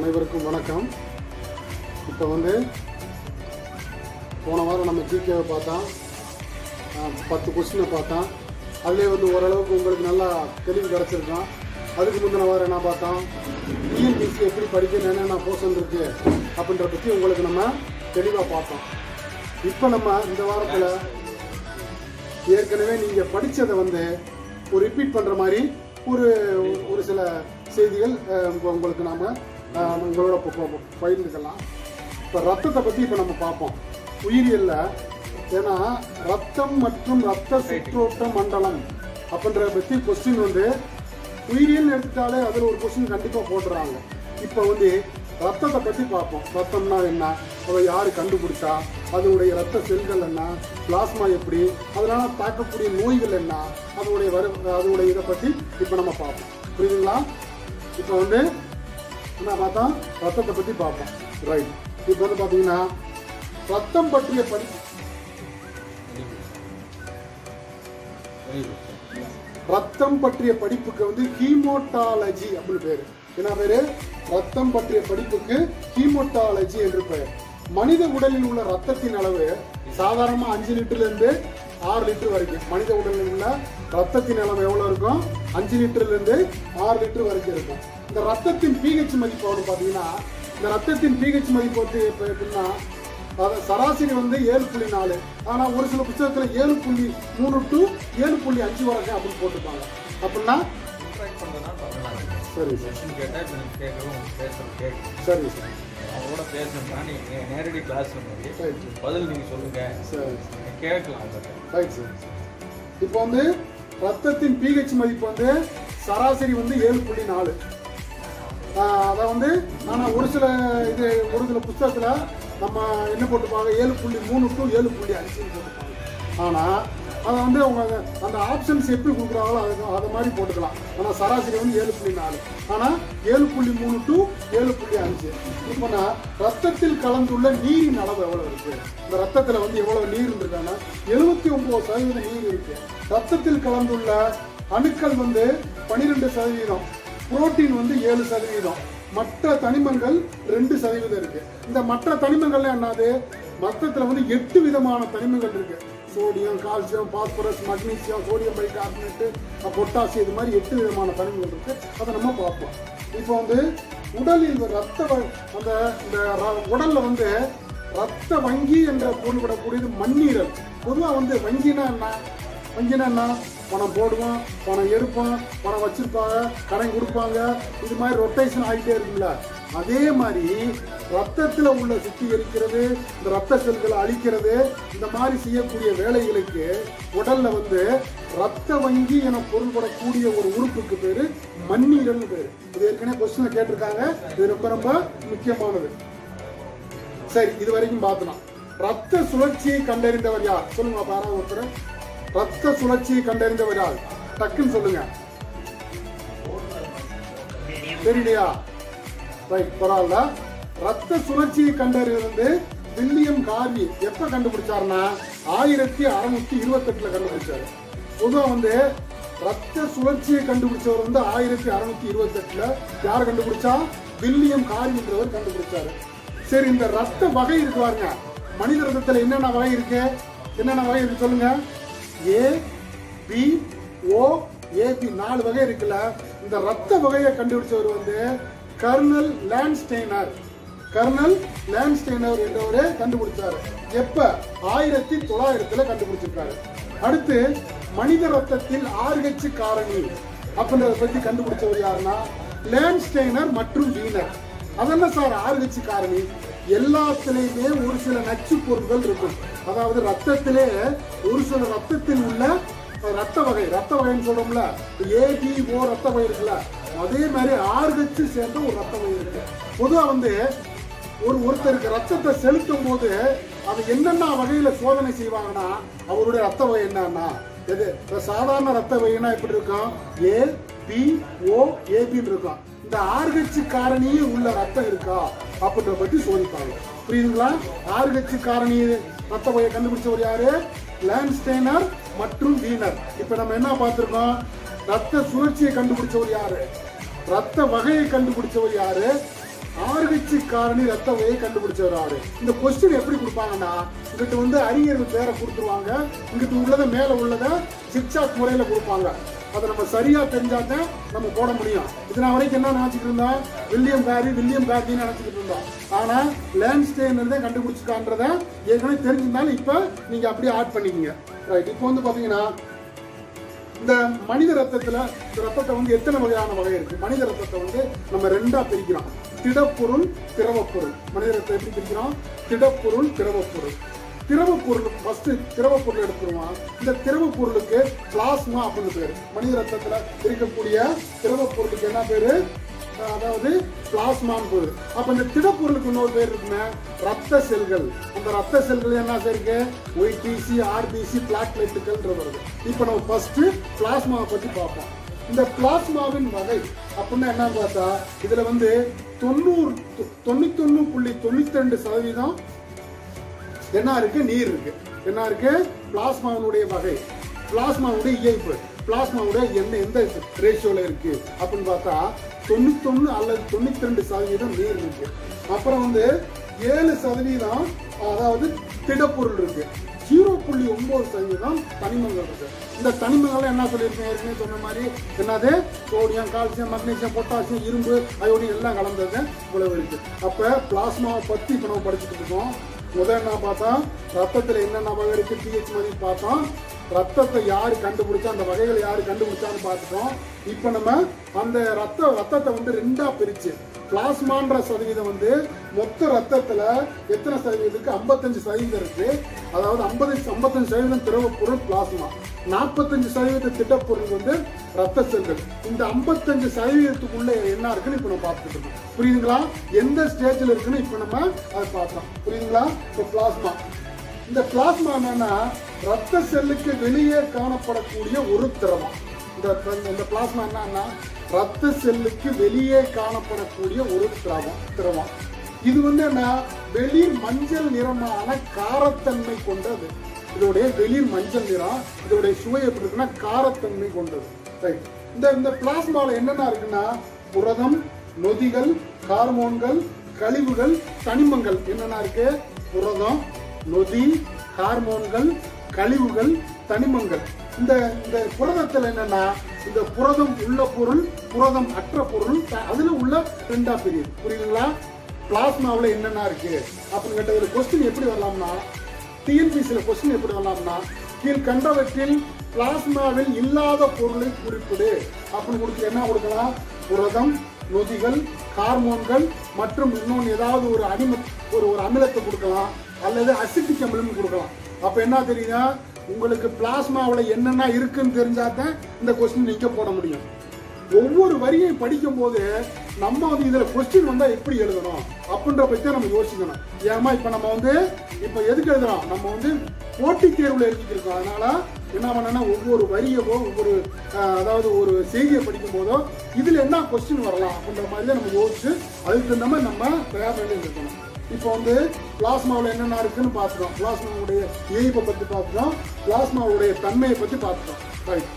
அனைவருக்கும் வணக்கம் இப்போ வந்து போன வாரம் நம்ம ஜிகேவை பார்த்தோம் ஆஹ், பத்து கொஸ்டினை பார்த்தோம் அதிலே வந்து ஓரளவுக்கு உங்களுக்கு நல்லா தெளிவு கிடச்சிருக்கோம் அதுக்கு முந்தின வாரம் என்ன பார்த்தோம் டிஎன்பிசி எப்படி படிக்கணும் என்னென்ன போர்ஷன் இருக்கு அப்படின்ற பற்றி உங்களுக்கு நம்ம தெளிவாக பார்த்தோம் இப்போ நம்ம இந்த வாரத்தில் ஏற்கனவே நீங்கள் படித்ததை வந்து ஒரு ரிப்பீட் பண்ணுற மாதிரி ஒரு ஒரு சில செய்திகள் அஹ், உங்க- உங்களுக்கு நாம் உங்களோட ப- ப- பகிர்ந்துக்கலாம் இப்போ ரத்தத்தை பற்றி இப்போ நம்ம பார்ப்போம் உயிரியல்ல ஏன்னா ரத்தம் மற்றும் ரத்த சுற்றோட்ட மண்டலம் அப்படின்றத பற்றி கொஸ்டின் வந்து உயிரியல் எடுத்துட்டாலே அதில் ஒரு கொஸ்டின் கண்டிப்பாக போட்டுறாங்க இப்போ வந்து ரத்தத்தை பற்றி பார்ப்போம் ரத்தம்னா என்ன அதை யார் கண்டுபிடிச்சா அதனுடைய ரத்த செல்கள் என்ன பிளாஸ்மா எப்படி அதனால தாக்கக்கூடிய நோய்கள் என்ன அதனுடைய வரு அதனுடைய இதை பற்றி இப்போ நம்ம பார்ப்போம் புரியுதுங்களா இப்போ வந்து என்ன பார்த்தா ரத்தத்தை பற்றி பார்ப்போம் ரைட் இப்போ வந்து பார்த்தீங்கன்னா ரத்தம் பற்றிய படி ரத்தம் பற்றிய படிப்புக்கு வந்து ஹீமோட்டாலஜி அப்படின்னு பேரு என்ன பேரு ரத்தம் பற்றிய படிப்புக்கு ஹீமோட்டாலஜி என்று பெயர் மனித உடலில் உள்ள ரத்தத்தின் அளவு சாதாரணமா அஞ்சு லிட்டர்ல இருந்து ஆறு லிட்டர் வரைக்கும் மனித உடலில் உள்ள ரத்தத்தின் அளவு எவ்வளவு இருக்கும் அஞ்சு லிட்டர்ல இருந்து ஆறு லிட்டர் வரைக்கும் இருக்கும் இந்த ரத்தத்தின் பிஹெச் மதிப்பு எவ்வளவு பாத்தீங்கன்னா இந்த ரத்தத்தின் பிஹெச் மதிப்பு வந்து இப்ப எப்படின்னா அது சராசரி வந்து ஏழு புள்ளி நாலு ஆனா ஒரு சில புத்தகத்துல ஏழு புள்ளி மூணு டு ஏழு புள்ளி அஞ்சு வரைக்கும் அப்படின்னு போட்டிருப்பாங்க அப்படின்னா இன்ட்ராக்ட் பண்ணுறதுனா பண்ணலாம் சரி சார் கொஸ்டின் கேட்டால் இப்போ நீங்கள் கேட்குறோம் பேசுகிறோம் கேட்கும் சரி சார் அவங்களோட பேசணும்னா நீங்கள் நேரடி கிளாஸ் மாதிரி ரைட் பதில் நீங்கள் சொல்லுங்கள் சரி நீங்கள் கேட்கலாம் அவங்ககிட்ட ரைட் சார் இப்போ வந்து ரத்தத்தின் பிஹெச் மதிப்பு வந்து சராசரி வந்து ஏழு புள்ளி நாலு அதை வந்து ஆனால் ஒரு சில இது ஒரு சில புத்தகத்தில் நம்ம என்ன போட்டுப்பாங்க ஏழு புள்ளி மூணு டு ஏழு புள்ளி அஞ்சுன்னு போட்டுப்பாங்க ஆனால் அதை வந்து அவங்க அந்த ஆப்ஷன்ஸ் எப்படி கொடுக்குறாங்களோ அது அதை மாதிரி போட்டுக்கலாம் ஆனால் சராசரி வந்து ஏழு புள்ளி நாலு ஆனால் ஏழு புள்ளி மூணு டு ஏழு புள்ளி அஞ்சு இப்போ நான் ரத்தத்தில் கலந்துள்ள நீரின் அளவு எவ்வளோ இருக்கு இந்த ரத்தத்தில் வந்து எவ்வளோ நீர் இருந்திருக்காங்கன்னா எழுபத்தி ஒம்பது சதவீதம் நீர் இருக்கு ரத்தத்தில் கலந்துள்ள அணுக்கள் வந்து பன்னிரெண்டு சதவீதம் புரோட்டீன் வந்து ஏழு சதவீதம் மற்ற தனிமங்கள் ரெண்டு சதவீதம் இருக்கு இந்த மற்ற தனிமங்கள்ல என்னது மொத்தத்துல வந்து எட்டு விதமான தனிமங்கள் இருக்கு sodium calcium phosphorus magnesium sodium bicarbonate potassium இது மாதிரி எட்டு விதமான தனிமங்கள் இருக்கு அதை நம்ம பார்ப்போம் இப்போ வந்து உடலில் ரத்த வ- அந்த இந்த ர- உடல்ல வந்து ரத்த வங்கி என்ற பொருள்படக்கூடியது மண்ணீரல் பொதுவாக வந்து வங்கினா என்ன வங்கினா என்ன பணம் போடுவோம் பணம் எடுப்போம் பணம் வச்சிருப்பாங்க கடன் கொடுப்பாங்க இது மாதிரி ரொட்டேஷன் ஆகிட்டே இருக்குல்ல அதே மாதிரி ரத்தத்தில் உள்ள சுத்திகரிக்கிறது இந்த ரத்த செல்களை அழிக்கிறது இந்த மாதிரி செய்யக்கூடிய வேலைகளுக்கு உடல்ல வந்து ரத்த வங்கி என பொருள்படக்கூடிய ஒரு உறுப்புக்கு பேரு மண்ணீரல்னு பேரு இது ஏற்கனவே கொஸ்டினை கேட்டிருக்காங்க இது ரொம்ப ரொம்ப முக்கியமானது சரி இது வரைக்கும் பார்த்தலாம் ரத்த சுழற்சியை கண்டறிந்தவர் யார் சொல்லுங்க பாரா ஒருத்தர் ரத்த சுழற்சியை கண்டறிந்தவர் யார் டக்குன்னு சொல்லுங்க தெரியலையா ரைட் பரவாயில்ல ரத்த சுழற்சியை கண்டறிவது வந்து வில்லியம் கார்வி எப்ப கண்டுபிடிச்சாருன்னா ஆயிரத்தி அறுநூத்தி இருபத்தெட்டுல கண்டுபிடிச்சாரு பொதுவா வந்து ரத்த சுழற்சியை கண்டுபிடிச்சவர் வந்து ஆயிரத்தி அறுநூத்தி இருபத்தெட்டுல யார் கண்டுபிடிச்சா வில்லியம் கார்வின்றவர் கண்டுபிடிச்சாரு சரி இந்த ரத்த வகை இருக்கு பாருங்க மனித ரத்தத்துல என்னென்ன வகை இருக்கு என்னென்ன வகை இருக்கு சொல்லுங்க ஏ பி ஓ ஏபி நாலு வகை இருக்குல்ல இந்த ரத்த வகையை கண்டுபிடிச்சவர் வந்து கர்னல் லேண்ட்ஸ்டெய்னர் கர்னல் லேண்ட்ஸ்டெய்னர் என்றவரே கண்டுபிடிச்சாரு எப்ப ஆயிரத்தி தொள்ளாயிரத்துல கண்டுபிடிச்சிருக்காரு அடுத்து மனித ரத்தத்தில் ஆர்ஹெச் காரணி அப்படின்றத பத்தி கண்டுபிடிச்சவர் யாருன்னா லேண்ட்ஸ்டெய்னர் மற்றும் வீனர் அதென்ன சார் ஆர்ஹெச் காரணி எல்லாத்துலேயுமே ஒரு சில நச்சு பொருட்கள் இருக்கும் அதாவது ரத்தத்திலே ஒரு சில ரத்தத்தில் உள்ள ரத்த வகை ரத்த வகைன்னு சொல்றோம்ல ஏபிஓ ரத்த வகை இருக்குல்ல அதே மாதிரி ஆர்ஹெச் சேர்ந்த ஒரு ரத்த வகை இருக்கு பொதுவா வந்து ஒரு ஒருத்தருக்கு ரத்தத்தை செலுத்தும் போது அது என்னென்ன வகையில சோதனை செய்வாங்கன்னா அவருடைய ரத்த வகை என்னன்னா எது இப்ப சாதாரண ரத்த வகைனா எப்படி இருக்கும் ஏ பி ஓ ஏபின்னு இருக்கும் இந்த ஆர்ஹெச் காரணியே உள்ள ரத்தம் இருக்கா அப்படின்ற பத்தி சோதிப்பாங்க புரியுதுங்களா ஆர்ஹெச் காரணி ரத்த வகையை கண்டுபிடிச்சவர் யாரு லேண்ட்ஸ்டெய்னர் மற்றும் வீனர் இப்ப நம்ம என்ன பார்த்திருக்கோம் ரத்த சுழற்சியை கண்டுபிடிச்சவர் யாரு ரத்த வகையை கண்டுபிடிச்சவர் யாரு ஆர்ஹெச் காரணி ரத்த வகையை கண்டுபிடிச்சவர் ஆறு இந்த கொஸ்டின் எப்படி கொடுப்பாங்கன்னா இங்கிட்ட வந்து அறிஞர்கள் பேரை கொடுத்துருவாங்க இங்கிட்ட உள்ளதை மேல உள்ளதை சிக்ஸாக் முறையில கொடுப்பாங்க அதை நம்ம சரியா தெரிஞ்சாதான் நம்ம போட முடியும் இது நான் வரைக்கும் என்ன நினைச்சிட்டு இருந்தோம் வில்லியம் காரி வில்லியம் கார்டின்னு நினைச்சிட்டு இருந்தோம் ஆனா லேண்ட்ஸ்டேன் தான் கண்டுபிடிச்சிருக்கான்றத ஏற்கனவே தெரிஞ்சிருந்தாலும் இப்ப நீங்க அப்படியே ஆட் பண்ணிக்கங்க ரைட் இப்போ வந்து பாத்தீங்கன்னா இந்த மனித ரத்தத்துல இந்த ரத்தத்தை வந்து எத்தனை வகையான வகை இருக்கு மனித ரத்தத்தை வந்து நம்ம ரெண்டா பிரிக்கிறோம் திடப்பொருள் திரவப்பொருள் மனித ரத்தத்தை எப்படி பிரிக்கிறோம் திடப்பொருள் திரவப்பொருள் திரவப்பொருள் ஃபர்ஸ்ட் திரவப்பொருள் எடுத்துருவோம் இந்த திரவப்பொருளுக்கு பிளாஸ்மா அப்படின்னு பேரு மனித ரத்தத்துல இருக்கக்கூடிய திரவப்பொருளுக்கு என்ன பேரு அதாவது பிளாஸ்மான்னு பேரு அப்ப இந்த திடப்பொருளுக்கு இன்னொரு பேர் இருக்குன்னா ரத்த செல்கள் அந்த ரத்த செல்கள் என்ன இருக்கு ஒய்டிசி ஆர்பிசி பிளாக்லெட்டுகள்ன்ற வருது இப்போ நம்ம ஃபர்ஸ்ட் பிளாஸ்மாவை பத்தி பார்ப்போம் இந்த பிளாஸ்மாவின் வகை அப்படின்னா என்ன பார்த்தா இதுல வந்து தொண்ணூறு தொண்ணூத்தொன்னு புள்ளி தொண்ணூத்தி ரெண்டு சதவீதம் என்ன இருக்கு நீர் இருக்கு என்ன இருக்கு பிளாஸ்மாவினுடைய வகை பிளாஸ்மாவுடைய இயல்பு பிளாஸ்மாவுடைய என்ன எந்த ரேஷியோல இருக்கு அப்படின்னு பார்த்தா தொண்ணூத்தொன்னு அல்லது தொண்ணூத்தி ரெண்டு சதவீதம் நீர் இருக்கு அப்புறம் வந்து ஏழு சதவீதம் அதாவது திடப்பொருள் இருக்கு ஜீரோ புள்ளி ஒன்பது சதவீதம் தனிமங்கள் இருக்கு இந்த தனிமங்கள் என்ன சொல்லியிருக்கேன் ஏற்கனவே சொன்ன மாதிரி என்னது சோடியம் கால்சியம் மக்னீசியம் பொட்டாசியம் இரும்பு அயோடின் எல்லாம் கலந்தது இவ்வளவு இருக்கு அப்ப பிளாஸ்மாவை பத்தி இப்ப நம்ம படிச்சுட்டு இருக்கோம் முதல் என்ன பார்த்தா ரத்தத்துல என்னென்ன வகை இருக்கு பிஹெச் மதிப்பு பார்த்தோம் ரத்தத்தை யாரு கண்டுபிடிச்சா அந்த வகைகளை யாரு கண்டுபிடிச்சான்னு பார்த்துட்டோம் இப்போ நம்ம அந்த ரத்த ரத்தத்தை வந்து ரெண்டா பிரிச்சு பிளாஸ்மான்ற சதவீதம் வந்து மொத்த ரத்தத்துல எத்தனை சதவீதம் இருக்கு ஐம்பத்தஞ்சு சதவீதம் இருக்கு அதாவது ஐம்பது ஐம்பத்தஞ்சு சதவீதம் திரவ பொருள் பிளாஸ்மா நாற்பத்தஞ்சு சதவீத திட்டப்பொருள் வந்து ரத்த செல்கள் இந்த ஐம்பத்தஞ்சு சதவீதத்துக்குள்ள என்ன இருக்குன்னு இப்போ நம்ம பார்த்துட்டு இருக்கோம் புரியுதுங்களா எந்த ஸ்டேஜ்ல இருக்குன்னு இப்போ நம்ம அதை பார்த்தோம் புரியுதுங்களா இப்போ பிளாஸ்மா இந்த பிளாஸ்மா என்னன்னா ரத்த செல்லுக்கு வெளியே காணப்படக்கூடிய ஒரு திரவம் இந்த இந்த பிளாஸ்மா என்னன்னா ரத்த செல்லுக்கு வெளியே காணப்படக்கூடிய ஒரு திரவம் திரவம் இது வந்து என்ன வெளிர் மஞ்சள் நிறமான காரத்தன்மை கொண்டது இதோடைய வெளிர் மஞ்சள் நிறம் இதோடைய சுவை எப்படி இருக்குன்னா காரத்தன்மை கொண்டது ரைட் இந்த இந்த பிளாஸ்மால என்னென்ன இருக்குன்னா புரதம் நொதிகள் ஹார்மோன்கள் கழிவுகள் தனிமங்கள் என்னென்ன இருக்கு புரதம் நொதி ஹார்மோன்கள் கழிவுகள் தனிமங்கள் இந்த இந்த புரதத்துல என்னன்னா இந்த புரதம் உள்ள பொருள் புரதம் அற்ற பொருள் த- அதுல உள்ள ரெண்டா பிரியுது புரியுதுங்களா பிளாஸ்மாவுல என்னென்ன இருக்கு அப்படின்னு கேட்ட ஒரு கொஸ்டின் எப்படி வரலாம்னா டிஎன்பிசியில் கொஸ்டின் எப்படி வரலாம்னா கீழ் கண்டவற்றில் பிளாஸ்மாவில் இல்லாத பொருளை குறிப்பிடு அப்படின்னு கொடுத்து என்ன கொடுக்கலாம் புரதம் நொதிகள் ஹார்மோன்கள் மற்றும் இன்னொன்று ஏதாவது ஒரு அடிம ஒரு ஒரு அமிலத்தை கொடுக்கலாம் அல்லது அசிட்டிக் அமிலம் கொடுக்கலாம் அப்ப என்ன தெரியுதா உங்களுக்கு பிளாஸ்மாவில் என்னென்ன இருக்குன்னு தெரிஞ்சாதான் இந்த கொஸ்டின் நீங்க போட முடியும் ஒவ்வொரு வரியை படிக்கும் போது நம்ம வந்து இதுல கொஸ்டின் வந்தா எப்படி எழுதணும் அப்படின்ற பத்தி தான் நம்ம யோசிக்கணும் ஏமா இப்ப நம்ம வந்து இப்ப எதுக்கு எழுதுறோம் நம்ம வந்து போட்டித் தேர்வுல எழுதிருக்கோம் அதனால என்ன பண்ணனா ஒவ்வொரு வரியவோ ஒவ்வொரு அஹ், அதாவது ஒரு செய்தியை படிக்கும் போதோ இதுல என்ன கொஸ்டின் வரலாம் அப்படின்ற மாதிரி தான் நம்ம யோசிச்சு அதுக்கு தகுந்த மாதிரி நம்ம தயார் பண்ணி இருக்கணும் இப்போ வந்து பிளாஸ்மாவில் என்னென்ன இருக்குன்னு பார்த்துட்டோம் பிளாஸ்மாவுடைய இயல்பை பத்தி பார்த்துட்டோம் பிளாஸ்மாவுடைய தன்மையை பத்தி பார்த்துட்டோம் ரைட்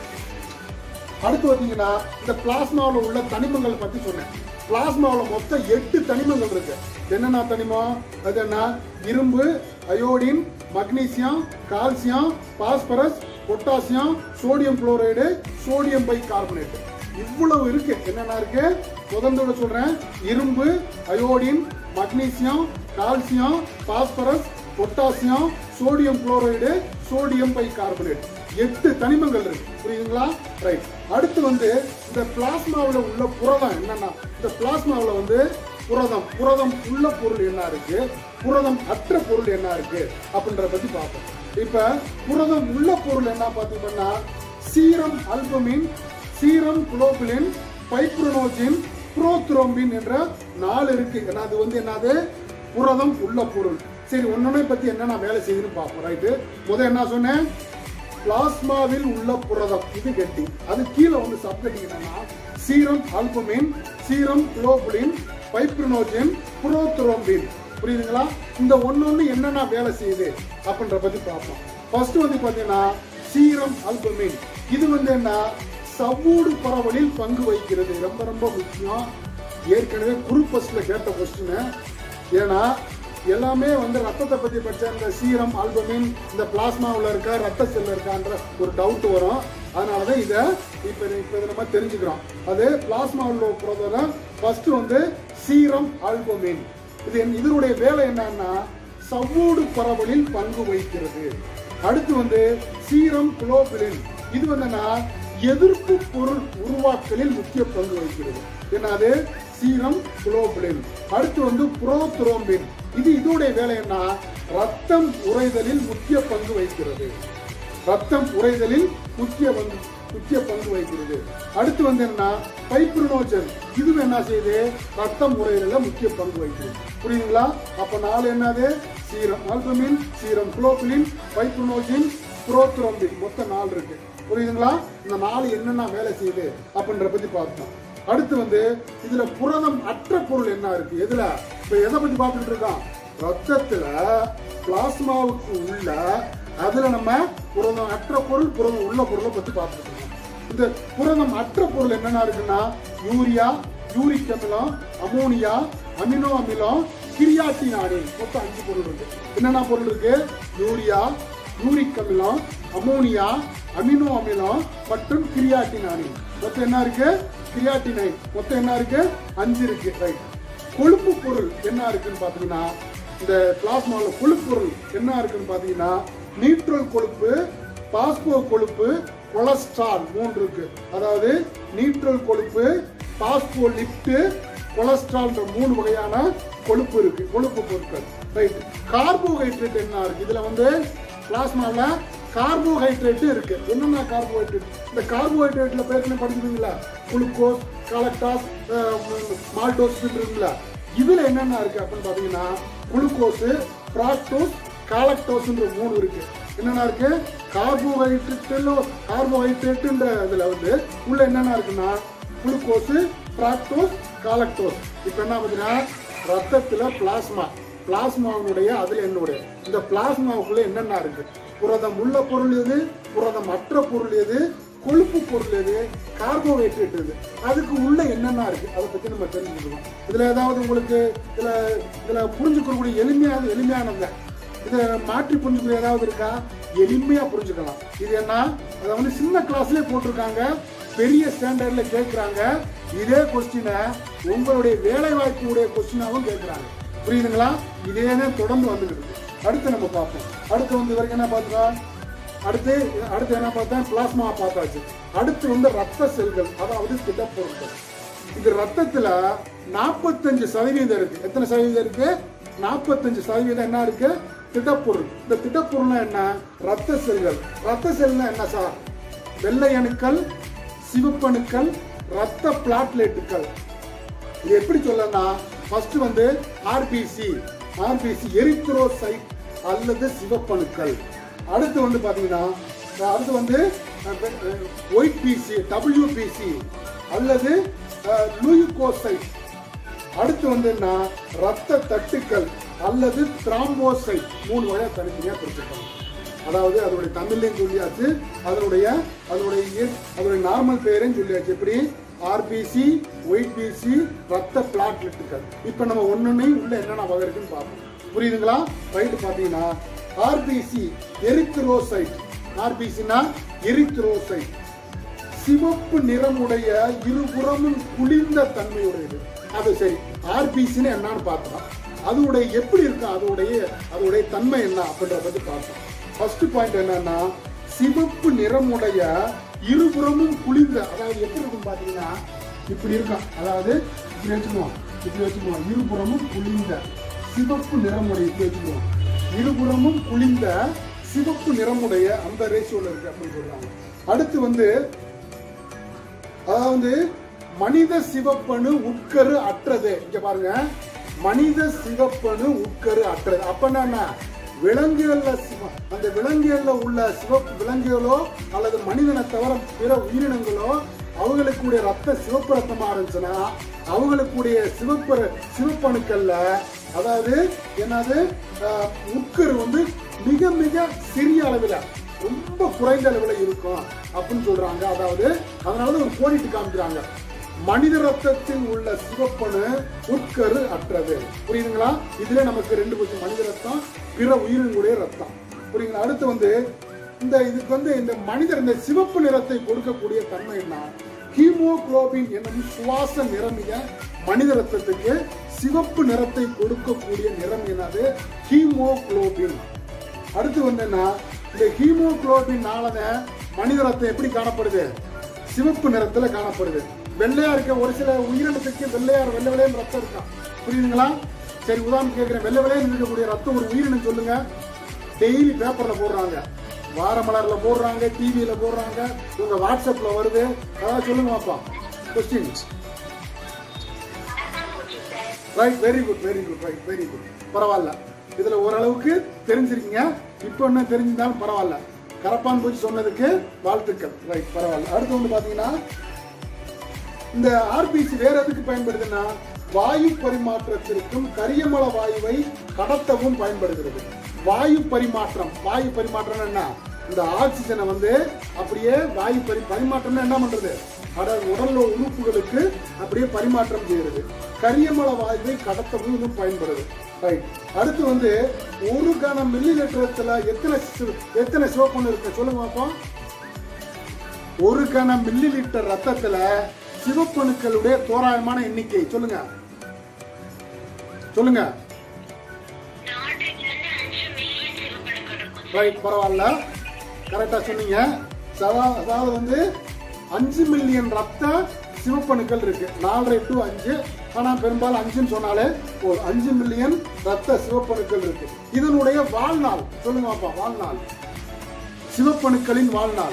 அடுத்து பார்த்தீங்கன்னா இந்த பிளாஸ்மாவில் உள்ள தனிமங்கள் பத்தி சொன்னேன் பிளாஸ்மாவில் மொத்தம் எட்டு தனிமங்கள் இருக்கு என்னென்ன தனிமம் அது என்ன இரும்பு iodine magnesium calcium phosphorus potassium sodium chloride sodium bicarbonate இவ்வளவு இருக்கு என்னென்ன இருக்கு முதல்ல சொல்றேன் இரும்பு iodine magnesium calcium phosphorus potassium sodium chloride sodium bicarbonate எட்டு தனிமங்கள் இருக்கு புரியுதுங்களா ரைட் அடுத்து வந்து இந்த பிளாஸ்மாவில் உள்ள புரதம் என்னன்னா இந்த பிளாஸ்மாவில் வந்து புரதம் புரதம் உள்ள பொருள் என்ன இருக்கு புரதம் அற்ற பொருள் என்ன இருக்கு அப்படின்றத பத்தி பார்ப்போம் இப்ப புரதம் உள்ள பொருள் என்ன பார்த்தீங்கன்னா serum albumin serum globulin fibrinogen prothrombin என்ற நாலு இருக்கு ஏன்னா அது வந்து என்னது புரதம் உள்ள பொருள் சரி ஒன்னொன்னை பத்தி என்னென்ன வேலை செய்யுதுன்னு பார்ப்போம் ரைட்டு முதல் என்ன சொன்னேன் பிளாஸ்மாவில் உள்ள புரதம் இது கெட்டி அது கீழே வந்து சப்கெட்டிங் என்னன்னா serum albumin serum globulin fibrinogen prothrombin புரியுதுங்களா இந்த ஒன்னொன்னு என்னென்ன வேலை செய்யுது அப்படின்ற பத்தி பார்ப்போம் ஃபர்ஸ்ட் வந்து பாத்தீங்கன்னா சீரம் ஆல்புமின் இது வந்து என்ன சவ்வூடு பரவலில் பங்கு வகிக்கிறது ரொம்ப ரொம்ப முக்கியம் ஏற்கனவே குரூப் ஃபர்ஸ்ட்ல கேட்ட கொஸ்டின் ஏன்னா எல்லாமே வந்து ரத்தத்தை பத்தி படிச்ச இந்த சீரம் ஆல்பமின் இந்த பிளாஸ்மாவில் இருக்கா ரத்த செல்ல இருக்கான்ற ஒரு டவுட் வரும் அதனால தான் இதை இப்போ இப்போ இதை நம்ம தெரிஞ்சுக்கிறோம் அது பிளாஸ்மாவில் போகிறத ஃபர்ஸ்ட் வந்து சீரம் ஆல்பமின் இது என்ன- இதனுடைய வேலை என்னன்னா சவ்வூடு பரவலில் பங்கு வகிக்கிறது அடுத்து வந்து சீரம் குளோபிலின் இது வந்துன்னா எதிர்ப்பு பொருள் உருவாக்கலில் முக்கிய பங்கு வகிக்கிறது என்னது சீரம் குளோபிலின் அடுத்து வந்து புரோத்ரோம்பின் இது இதோடைய வேலை என்ன ரத்தம் உறைதலில் முக்கிய பங்கு வகிக்கிறது ரத்தம் உறைதலில் முக்கிய பங்கு முக்கிய பங்கு வகிக்கிறது அடுத்து வந்து என்ன பைப்ரினோஜன் இதுவும் என்ன செய்யுது ரத்தம் உறைதலில் முக்கிய பங்கு வகிக்கிறது புரியுதுங்களா அப்ப நாலு என்னது serum albumin serum globulin fibrinogen prothrombin மொத்தம் நாலு இருக்கு புரியுதுங்களா இந்த நாலு என்னென்ன வேலை செய்யுது அப்படின்ற பத்தி பார்த்தோம் அடுத்து வந்து இதுல புரதம் அற்ற பொருள் என்ன இருக்கு எதுல இப்ப எதை பத்தி பார்த்துட்டு இருக்கோம் ரத்தத்துல பிளாஸ்மாவுக்கு உள்ள அதுல நம்ம புரதம் அற்ற பொருள் புரதம் உள்ள பொருளை பத்தி பார்த்துட்டு இருக்கோம் இந்த புரதம் அற்ற பொருள் என்னென்ன இருக்குன்னா யூரியா யூரிக் அமிலம் அமோனியா அமினோ அமிலம் கிரியாட்டினானே மொத்தம் அஞ்சு பொருள் இருக்கு என்னென்ன பொருள் இருக்கு யூரியா யூரிக் அமிலம் அமோனியா அமினோ அமிலம் மற்றும் கிரியாட்டினானி மொத்தம் என்ன இருக்கு கிரியாட்டினைன் மொத்தம் என்ன இருக்கு அஞ்சு இருக்கு ரைட் கொழுப்பு பொருள் என்ன இருக்குன்னு பாத்தீங்கன்னா இந்த பிளாஸ்மாவில் கொழுப்பு பொருள் என்ன இருக்குன்னு பாத்தீங்கன்னா நீட்ரல் கொழுப்பு பாஸ்போ கொழுப்பு கொலஸ்ட்ரால் மூன்று இருக்கு அதாவது நீட்ரல் கொழுப்பு பாஸ்போ லிப்ட் கொலஸ்ட்ரால்ன்ற மூணு வகையான கொழுப்பு இருக்கு கொழுப்பு பொருட்கள் ரைட் கார்போஹைட்ரேட் என்ன இருக்கு இதுல வந்து பிளாஸ்மாவில் கார்போஹைட்ரேட் இருக்கு என்னென்ன கார்போஹைட்ரேட் இந்த கார்போஹைட்ரேட்ல பேருக்கு படிச்சிருக்கீங்களா குளுக்கோஸ் கலக்டாஸ் மால்டோஸ் இருக்குங்களா இதுல என்னென்ன இருக்கு அப்படின்னு பாத்தீங்கன்னா குளுக்கோஸ் பிராக்டோஸ் காலக்டோஸ்ன்ற மூணு இருக்கு என்னென்ன இருக்கு கார்போஹைட்ரேட்ல கார்போஹைட்ரேட்ன்ற இதுல வந்து உள்ள என்னென்ன இருக்குன்னா குளுக்கோஸ் பிராக்டோஸ் காலக்டோஸ் இப்போ என்ன பார்த்தீங்கன்னா ரத்தத்துல பிளாஸ்மா பிளாஸ்மாவுடைய அதுல என்னுடைய இந்த பிளாஸ்மாவுக்குள்ள என்னென்ன இருக்கு புரதம் உள்ள பொருள் எது புரதம் அற்ற பொருள் எது கொழுப்பு பொருள் எது கார்போஹைட்ரேட் எது அதுக்கு உள்ள என்னென்ன இருக்கு அதை பத்தி நம்ம தெரிஞ்சுக்கணும் இதுல ஏதாவது உங்களுக்கு இதுல இதுல புரிஞ்சுக்கக்கூடிய எளிமையான எளிமையானது இதை மாற்றி புரிஞ்சுக்க ஏதாவது இருக்கா எளிமையா புரிஞ்சுக்கலாம் இது என்ன அதை வந்து சின்ன கிளாஸ்லயே போட்டிருக்காங்க பெரிய ஸ்டாண்டர்ட்ல கேட்கறாங்க இதே கொஸ்டினை உங்களுடைய வேலை வாய்ப்புடைய கொஸ்டினாவும் கேட்கறாங்க புரியுதுங்களா இதே தான் தொடர்ந்து வந்துகிட்டு இருக்கு அடுத்து நம்ம பார்ப்போம் அடுத்து வந்து வரைக்கும் என்ன பார்த்துக்கலாம் அடுத்து அடுத்து என்ன பார்த்தா பிளாஸ்மா பார்த்தாச்சு அடுத்து வந்து ரத்த செல்கள் அதாவது திடப்பொருட்கள் இது ரத்தத்துல நாற்பத்தஞ்சு சதவீதம் இருக்கு எத்தனை சதவீதம் இருக்கு நாற்பத்தஞ்சு சதவீதம் என்ன இருக்கு திடப்பொருள் இந்த திடப்பொருள்னா என்ன ரத்த செல்கள் ரத்த செல்னா என்ன சார் வெள்ளை அணுக்கள் சிவப்பணுக்கள் ரத்த பிளாட்லெட்டுகள் இது எப்படி சொல்லனா ஃபர்ஸ்ட் வந்து ஆர்பிசி ஆர்பிசி எரித்ரோசைட் அல்லது சிவப்பணுக்கள் அடுத்து வந்து பாத்தீங்கன்னா அடுத்து வந்து ஒயிட் பிசி டபிள்யூபிசி அல்லது லூயிகோசைட் அடுத்து வந்து என்ன ரத்த தட்டுக்கள் அல்லது திராம்போசைட் மூணு வகையா தனித்தனியா பிரிச்சிருக்காங்க அதாவது அதோடைய தமிழ்லையும் சொல்லியாச்சு அதனுடைய அதனுடைய இய- அதனுடைய நார்மல் பெயரையும் சொல்லியாச்சு எப்படி ஆர்பிசி ஒய்பிசி ரத்த பிளாட்லெட்டுகள் இப்போ நம்ம ஒன்னொன்னையும் உள்ள என்னென்ன வகை இருக்குன்னு பார்ப்போம் புரியுதுங்களா ரைட்டு பார்த்தீங்கன்னா ஆர்பிசி எரித்ரோசைட் ஆர்பிசினா எரித்ரோசைட் சிவப்பு நிறமுடைய இருபுறமும் குளிர்ந்த தன்மையுடையது அது சரி ஆர்பிசின்னு என்னன்னு பார்த்தோம் அதோடைய எப்படி இருக்கும் அதோடைய அதோடைய தன்மை என்ன அப்படின்றத பத்தி பார்த்தோம் ஃபர்ஸ்ட் பாயிண்ட் என்னன்னா சிவப்பு நிறமுடைய இருபுறமும் குளிர்ந்த அதாவது எப்படி இருக்கும் பாத்தீங்கன்னா இப்படி இருக்கும் அதாவது இப்படி வச்சுக்குவோம் இப்படி வச்சுக்குவோம் இருபுறமும் குளிர்ந்த சிவப்பு நிறமுடைய இப்படி வச்சுக்குவோம் இருபுறமும் குளிர்ந்த சிவப்பு நிறமுடைய அந்த ரேஷியோல இருக்கு அப்படின்னு சொல்றாங்க அடுத்து வந்து அதாவது மனித சிவப்பணு உட்கரு அற்றது இங்க பாருங்க மனித சிவப்பணு உட்கரு அற்றது அப்ப என்ன விலங்குகள்ல சிவ- அந்த விலங்குகள்ல உள்ள சிவப்பு விலங்குகளோ அல்லது மனிதனை தவிர பிற உயிரினங்களோ அவங்களுக்குடைய ரத்த சிவப்பு ரத்தமா இருந்துச்சுன்னா அவங்களுக்குடைய சிவப்பு சிவப்பணுக்கள்ல அதாவது என்னது ஆஹ், உட்கரு வந்து மிக மிக சிறிய அளவில் ரொம்ப குறைந்த அளவில் இருக்கும் அப்படின்னு சொல்றாங்க அதாவது அதனால தான் ஒரு கோடிட்டு காமிக்கிறாங்க மனித ரத்தத்தில் உள்ள சிவப்பணு உட்கரு அற்றது புரியுதுங்களா இதுல நமக்கு ரெண்டு கொஞ்சம் மனித ரத்தம் பிற உயிரினுடைய ரத்தம் புரியுங்களா அடுத்து வந்து இந்த இதுக்கு வந்து இந்த மனிதர் இந்த சிவப்பு நிறத்தை கொடுக்கக்கூடிய தன்மை என்ன ஹீமோகுளோபின் என்னும் சுவாச நிறமிய மனித ரத்தத்துக்கு சிவப்பு நிறத்தை கொடுக்கக்கூடிய நிறம் என்னது ஹீமோகுளோபின் அடுத்து வந்து என்ன இந்த ஹீமோகுளோபின் நாளதான் மனித ரத்தம் எப்படி காணப்படுது சிவப்பு நிறத்துல காணப்படுது வெள்ளையா இருக்க ஒரு சில உயிரினத்துக்கு வெள்ளையா வெள்ளை வெள்ளையும் ரத்தம் இருக்கான் புரியுதுங்களா சரி உதாரணம் கேட்கிறேன் வெள்ளை வெள்ளையும் இருக்கக்கூடிய ரத்தம் ஒரு உயிரினம் சொல்லுங்க டெய்லி பேப்பர்ல போடுறாங்க வாரமலர்ல போடுறாங்க டிவியில போடுறாங்க உங்க வாட்ஸ்அப்ல வருது அதான் சொல்லுங்க பாப்பா question right very good very good right very good பரவாயில்ல இதுல ஓரளவுக்கு தெரிஞ்சிருக்கீங்க இப்போ என்ன தெரிஞ்சிருந்தாலும் பரவாயில்ல கரப்பான் பூச்சி சொன்னதுக்கு வாழ்த்துக்கள் ரைட் பரவாயில்ல அடுத்து வந்து பாத்தீங்கன்னா இந்த ஆர்பிசி வேற எதுக்கு பயன்படுதுன்னா வாயு பரிமாற்றத்திற்கும் கரியமல வாயுவை கடத்தவும் பயன்படுகிறது வாயு பரிமாற்றம் வாயு பரிமாற்றம் என்ன இந்த ஆக்சிஜனை வந்து அப்படியே வாயு பரி பரிமாற்றம்னா என்ன பண்றது அட உடல்ல உறுப்புகளுக்கு அப்படியே பரிமாற்றம் செய்கிறது கரியமல வாயுவை கடத்தவும் இது பயன்படுது ரைட் அடுத்து வந்து ஒரு கன மில்லி லிட்டரத்துல எத்தனை சி- எத்தனை சிவப்பொண்ணு இருக்கு சொல்லுங்க பார்ப்போம் ஒரு கன மில்லி லிட்டர் ரத்தத்துல சிவப்பணுக்களுடைய தோராயமான எண்ணிக்கை சொல்லுங்க சொல்லுங்க ரைட் பரவாயில்ல கரெக்டா சொன்னீங்க சதா- அதாவது வந்து அஞ்சு மில்லியன் ரத்த சிவப்பணுக்கள் இருக்கு நாலரை டு அஞ்சு ஆனா பெரும்பாலும் அஞ்சுன்னு சொன்னாலே ஒரு அஞ்சு மில்லியன் ரத்த சிவப்பணுக்கள் இருக்கு இதனுடைய வாழ்நாள் சொல்லுங்க பாப்பா வாழ்நாள் சிவப்பணுக்களின் வாழ்நாள்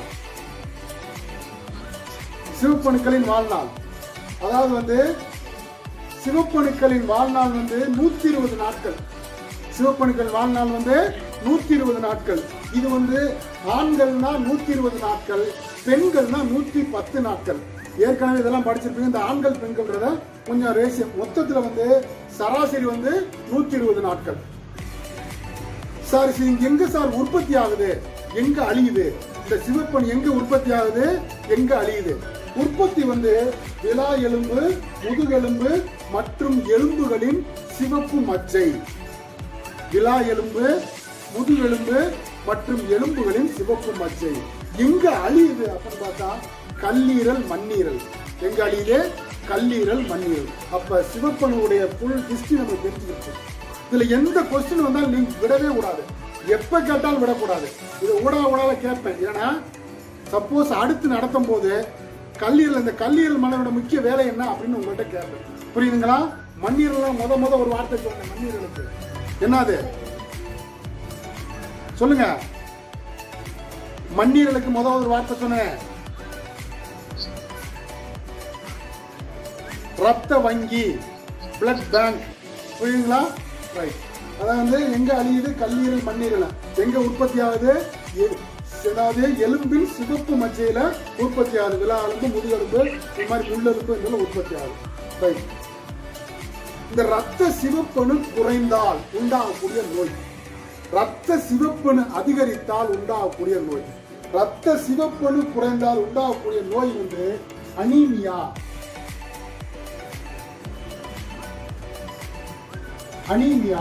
சிவப்பணுக்களின் வாழ்நாள் அதாவது வந்து சிவப்பணுக்களின் வாழ்நாள் வந்து நூத்தி இருபது நாட்கள் சிவப்பணுக்கள் வாழ்நாள் வந்து நூத்தி இருபது நாட்கள் இது வந்து ஆண்கள்னா நூத்தி இருபது நாட்கள் பெண்கள்னா நூத்தி பத்து நாட்கள் ஏற்கனவே இதெல்லாம் படிச்சிருப்பீங்க இந்த ஆண்கள் பெண்கள்ன்றத கொஞ்சம் ரேசியம் மொத்தத்துல வந்து சராசரி வந்து நூத்தி இருபது நாட்கள் சார் இது இங்க எங்க சார் உற்பத்தி ஆகுது எங்க அழியுது இந்த சிவப்பணி எங்க உற்பத்தி ஆகுது எங்க அழியுது உற்பத்தி வந்து விலா எலும்பு முதுகெலும்பு மற்றும் எலும்புகளின் சிவப்பு மச்சை விலா எலும்பு முதுகெலும்பு மற்றும் எலும்புகளின் சிவப்பு மச்சை எங்க அழியுது அப்படின்னு பார்த்தா கல்லீரல் மண்ணீரல் எங்க அழியுது கல்லீரல் மண்ணீரல் அப்ப சிவப்பணுடைய புல் ஹிஸ்டரி நமக்கு தெரிஞ்சுக்கிட்டு இதுல எந்த கொஸ்டின் வந்தாலும் நீங்க விடவே கூடாது எப்ப கேட்டாலும் விடக்கூடாது இது ஊடக ஊடாக கேட்பேன் ஏன்னா சப்போஸ் அடுத்து நடத்தும் போது கல்லீரல் இந்த கல்லீரல் மன்னரோட முக்கிய வேலை என்ன அப்படின்னு உங்கள்கிட்ட கேட்பேன் புரியுதுங்களா மண்ணீரல் முத முத ஒரு வார்த்தை சொன்னேன் மண்ணீரலுக்கு என்னது சொல்லுங்க மண்ணீரலுக்கு முத ஒரு வார்த்தை சொன்னேன் ரத்த வங்கி பிளட் பேங்க் புரியுதுங்களா ரைட் அதான் வந்து எங்க அழியுது கல்லீரல் மண்ணீரல் எங்க உற்பத்தி ஆகுது எ- அதாவது எலும்பின் சிவப்பு மச்சையில உற்பத்தி ஆகுது விழா எலும்பு முதுகெலும்பு இது மாதிரி முள்ளெலும்பு இதெல்லாம் உற்பத்தி ஆகுது ரைட் இந்த ரத்த சிவப்பணு குறைந்தால் உண்டாகக்கூடிய நோய் ரத்த சிவப்பணு அதிகரித்தால் உண்டாகக்கூடிய நோய் ரத்த சிவப்பணு குறைந்தால் உண்டாகக்கூடிய நோய் வந்து அனீமியா அனீமியா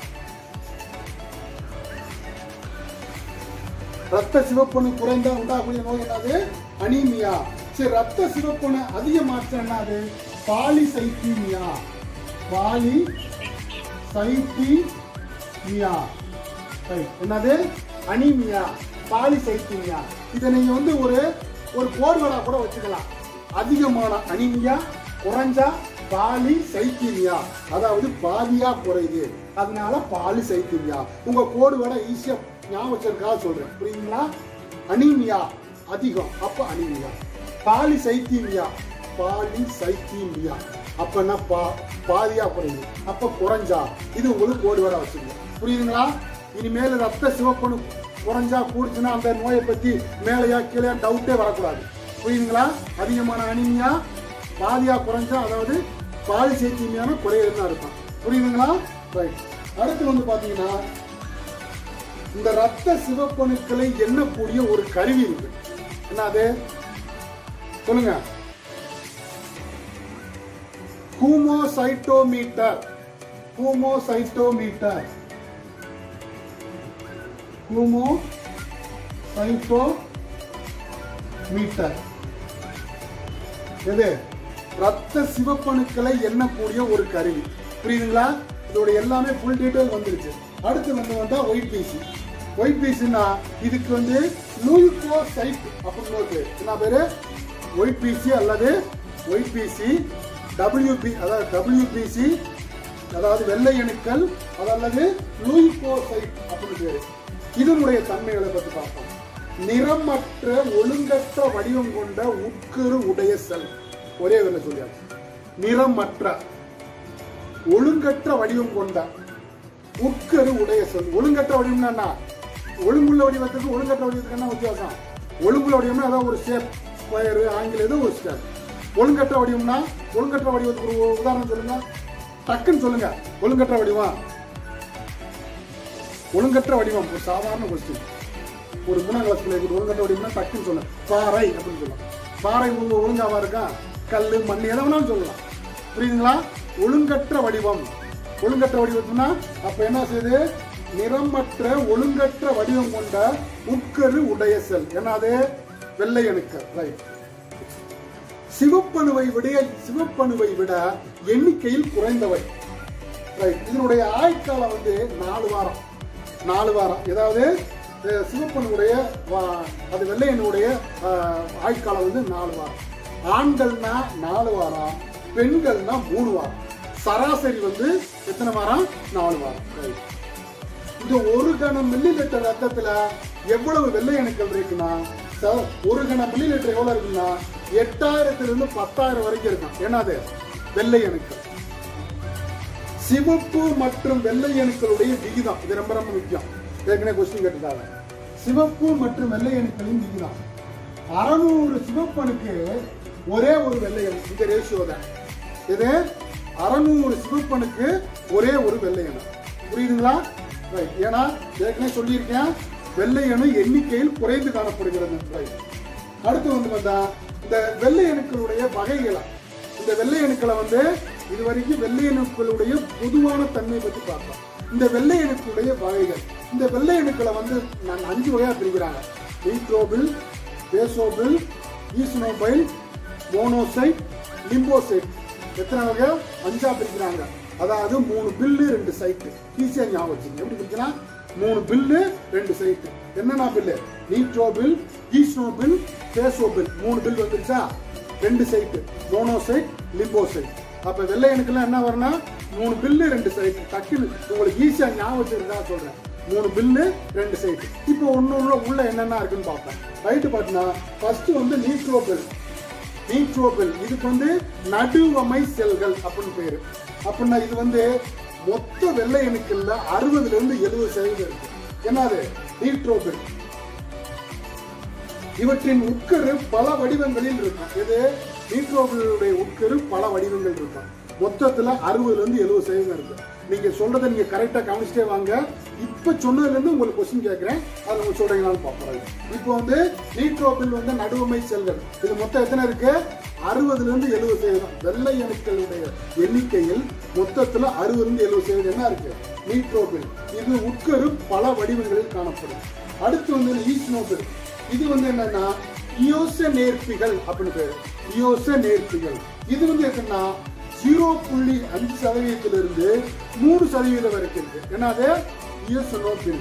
ரத்த சிவப்பணு குறைந்தா உண்டாகக்கூடிய நோய் என்னது அனீமியா சரி ரத்த சிவப்பணு அதிகமாற்ற என்னது பாலிசைத்தீமியா பாலி சைத்தீமியா Right. என்னது அனீமியா பாலிசைத்தீமியா இதை நீங்க வந்து ஒரு ஒரு கோர்வடா கூட வச்சுக்கலாம் அதிகமான அனீமியா குறைஞ்சா பாலி சைத்தீமியா அதாவது பாதியா குறையுது அதனால பாலி சைத்தீமியா உங்க கோடு விட ஈஸியா ஞாபகம் வச்சிருக்கா சொல்றேன் புரியுங்களா அனீமியா அதிகம் அப்ப anaemia polycythemia polycythemia அப்பன்னா பா பாதியா குறையுது அப்ப குறைஞ்சா இது உங்களுக்கு கோடு விட வச்சுக்கணும் புரியுதுங்களா இனிமேல் ரத்த சிவப்பணு குறைஞ்சா கூடுச்சுன்னா அந்த நோயை பத்தி மேலையா கீழே டவுட்டே வரக்கூடாது புரியுதுங்களா அதிகமான அனிமியா பாதியா குறைஞ்சா அதாவது பாதி சேர்த்தீங்கன்னா குறையுதுன்னு அர்த்தம் புரியுதுங்களா ரைட் அடுத்து வந்து பாத்தீங்கன்னா இந்த ரத்த சிவப்பணுக்களை எண்ணக்கூடிய ஒரு கருவி இருக்கு என்ன அது சொல்லுங்க ஹூமோசைட்டோமீட்டர் ஹூமோசைட்டோமீட்டர் ஹூமோசைட்டோமீட்டர் எது ரத்த சிவப்பணுக்களை எண்ணக்கூடிய ஒரு கருவி புரியுதுங்களா இதோட எல்லாமே ஃபுல் டீடைல் வந்துருச்சு அடுத்து வந்து வந்தா ஒயிட் பிசி ஒயிட் பிசினா இதுக்கு வந்து லூயிகோசைட் அப்படின்னு இருக்கு என்ன பேரு ஒயிட் பிசி அல்லது ஒயிட் பிசி டபிள்யூபி அதாவது டபிள்யூபிசி அதாவது வெள்ளை அணுக்கள் அது அல்லது லூயிகோசைட் அப்படின்னு பேரு இதனுடைய தன்மைகளை பற்றி பார்ப்போம் நிறமற்ற ஒழுங்கற்ற வடிவம் கொண்ட உட்கரு உடைய செல் ஒரே வேலை சொல்லியாச்சு நிறமற்ற ஒழுங்கற்ற வடிவம் கொண்ட உட்கரு உடைய செல் ஒழுங்கற்ற வடிவம்னா என்ன ஒழுங்குள்ள வடிவத்துக்கு ஒழுங்கற்ற வடிவத்துக்கு என்ன வித்தியாசம் ஒழுங்குள்ள வடிவம்னா ஏதாவது ஒரு ஷேப் ஸ்கொயரு ஆங்கில ஏதோ ஒரு ஸ்கொயர் ஒழுங்கற்ற வடிவம்னா ஒழுங்கற்ற வடிவத்துக்கு ஒரு உதாரணம் சொல்லுங்க டக்குன்னு சொல்லுங்க ஒழுங்கற்ற வடிவம் ஒழுங்கற்ற வடிவம் ஒரு சாதாரண கொஸ்டின் ஒரு மூணாம் கிளாஸ் பிள்ளைக்கு ஒழுங்கற்ற வடிவம்னா டக்குன்னு சொல்லலாம் பாறை அப்படின்னு சொல்லலாம் பாறை ஒழுங்கு ஒழுங்காவா இருக்கா கல் மண் எதை வேணாலும் சொல்லலாம் புரியுதுங்களா ஒழுங்கற்ற வடிவம் ஒழுங்கற்ற வடிவம்னா அப்ப என்ன செய்யுது நிறமற்ற ஒழுங்கற்ற வடிவம் கொண்ட உட்கரு உடைய செல் என்னது வெள்ளை அணுக்கள் ரைட் சிவப்பணுவை விட சிவப்பணுவை விட எண்ணிக்கையில் குறைந்தவை ரைட் இதனுடைய ஆயுட்காலம் வந்து நாலு வாரம் நாலு வாரம் ஏதாவது அஹ், சிவப்பனுடைய வா- அது வெள்ளையனுடைய அஹ், ஆயுட்காலம் வந்து நாலு வாரம் ஆண்கள்னா நாலு வாரம் பெண்கள்னா மூணு வாரம் சராசரி வந்து எத்தனை வாரம் நாலு வாரம் ரைட் இந்த ஒரு கணம் மில்லி லிட்டர் ரத்தத்துல எவ்வளவு வெள்ளை அணுக்கள் இருக்குன்னா ச- ஒரு கணம் மில்லி லிட்டர் எவ்வளவு இருக்குன்னா எட்டாயிரத்துல இருந்து பத்தாயிரம் வரைக்கும் இருக்கும் என்னது வெள்ளை அணுக்கள் சிவப்பு மற்றும் வெள்ளை அணுக்களுடைய விகிதம் இது ரொம்ப ரொம்ப முக்கியம் ஏற்கனவே கொஸ்டின் கேட்டுட்டாங்க சிவப்பு மற்றும் வெள்ளை அணுக்களின் விகிதம் அறநூறு சிவப்பணுக்கு ஒரே ஒரு வெள்ளை அணு இந்த ரேஷியோ தான் இது அறநூறு சிவப்பணுக்கு ஒரே ஒரு வெள்ளை அணு புரியுதுங்களா ரைட் ஏன்னா ஏற்கனவே சொல்லியிருக்கேன் வெள்ளை அணு எண்ணிக்கையில் குறைந்து காணப்படுகிறது ரைட் அடுத்து வந்து பார்த்தா இந்த வெள்ளை அணுக்களுடைய வகைகளை இந்த வெள்ளை அணுக்களை வந்து இது வரைக்கும் வெள்ளை அணுக்களுடைய பொதுவான தன்மை பற்றி பார்த்தோம் இந்த வெள்ளை அணுக்களுடைய வகைகள் இந்த வெள்ளை அணுக்களை வந்து நான் அஞ்சு வகையா பிரிக்கிறாங்க நீட்ரோபில் பேசோபில் ஈஸ்னோபைல் மோனோசைட் லிம்போசைட் எத்தனை வகை அஞ்சா பிரிக்கிறாங்க அதாவது மூணு பில்லு ரெண்டு சைட்டு ஈஸியா ஞாபகம் வச்சுங்க எப்படி பிரிக்கலாம் மூணு பில்லு ரெண்டு சைட்டு என்னென்ன பில்லு நீட்ரோபில் ஈஸ்னோபில் பேசோபில் மூணு பில் வந்துருச்சா ரெண்டு சைட்டு மோனோசைட் லிம்போசைட் அப்ப வெள்ளை அணுக்கெல்லாம் என்ன வரும்னா மூணு பில்லு ரெண்டு சைட்டு டக்குன்னு உங்களுக்கு ஈஸியா ஞாபகம் வச்சிருக்கா சொல்றேன் மூணு பில்லு ரெண்டு சைட்டு இப்போ ஒன்று உள்ள என்னென்ன இருக்குன்னு பார்ப்பேன் ரைட்டு பார்த்தீங்கன்னா ஃபர்ஸ்ட் வந்து நீட்ரோபில் நீட்ரோபில் இதுக்கு வந்து நடுவமை செல்கள் அப்படின்னு பேரு அப்படின்னா இது வந்து மொத்த வெள்ளை அணுக்கள்ல அறுபதுல இருந்து எழுபது சதவீதம் இருக்கு என்னது நீட்ரோபில் இவற்றின் உட்கரு பல வடிவங்களில் இருக்கும் இது நீட்ரோபிலுடைய உட்கரு பல வடிவங்கள் இருக்கும் மொத்தத்துல அறுபதுல இருந்து எழுபது சதவீதம் இருக்கு நீங்க சொல்றதை நீங்க கரெக்டா கவனிச்சிட்டே வாங்க இப்ப சொன்னதுல இருந்து உங்களுக்கு கொஸ்டின் கேட்கிறேன் அது உங்களுக்கு சொல்றீங்களான்னு பார்ப்போம் இப்போ வந்து நீட்ரோபில் வந்து நடுவமை செல்கள் இது மொத்தம் எத்தனை இருக்கு அறுபதுல இருந்து எழுபது சதவீதம் வெள்ளை அணுக்களுடைய எண்ணிக்கையில் மொத்தத்துல அறுபதுல இருந்து எழுபது சதவீதம் என்ன இருக்கு நீட்ரோபில் இது உட்கரு பல வடிவங்களில் காணப்படும் அடுத்து வந்து ஈஸ்னோபில் இது வந்து என்னன்னா இயோச நேர்ப்பிகள் அப்படின்னு பேரு இயோச நேர்ப்பிகள் இது வந்து என்னன்னா ஜீரோ புள்ளி அஞ்சு சதவீதத்திலிருந்து மூணு சதவீதம் வரைக்கும் இருக்கு என்னது இயோசனோபில்